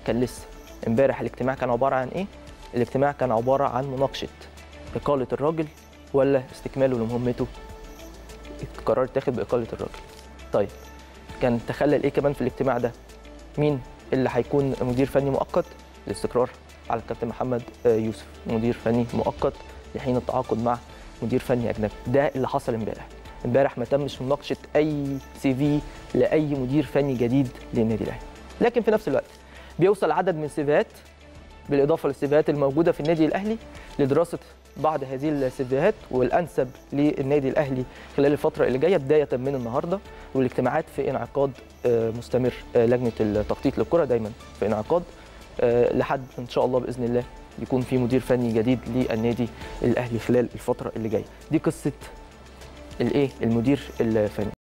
كان لسه امبارح الاجتماع كان عباره عن ايه الاجتماع كان عباره عن مناقشه اقاله الراجل ولا استكماله لمهمته القرار اتاخد باقاله الراجل طيب كان تخلل ايه كمان في الاجتماع ده مين اللي هيكون مدير فني مؤقت الاستقرار على الكابتن محمد آه، يوسف مدير فني مؤقت لحين التعاقد مع مدير فني اجنبي ده اللي حصل امبارح امبارح ما تمش مناقشه اي سي في لاي مدير فني جديد للنادي الاهلي لكن في نفس الوقت بيوصل عدد من السيفيهات بالاضافه للسيفيهات الموجوده في النادي الاهلي لدراسه بعض هذه السيفيهات والانسب للنادي الاهلي خلال الفتره اللي جايه بدايه من النهارده والاجتماعات في انعقاد آه، مستمر آه، لجنه التخطيط للكره دايما في انعقاد آه، لحد ان شاء الله باذن الله يكون في مدير فني جديد للنادي الاهلي خلال الفتره اللي جايه دي قصه الايه المدير الفني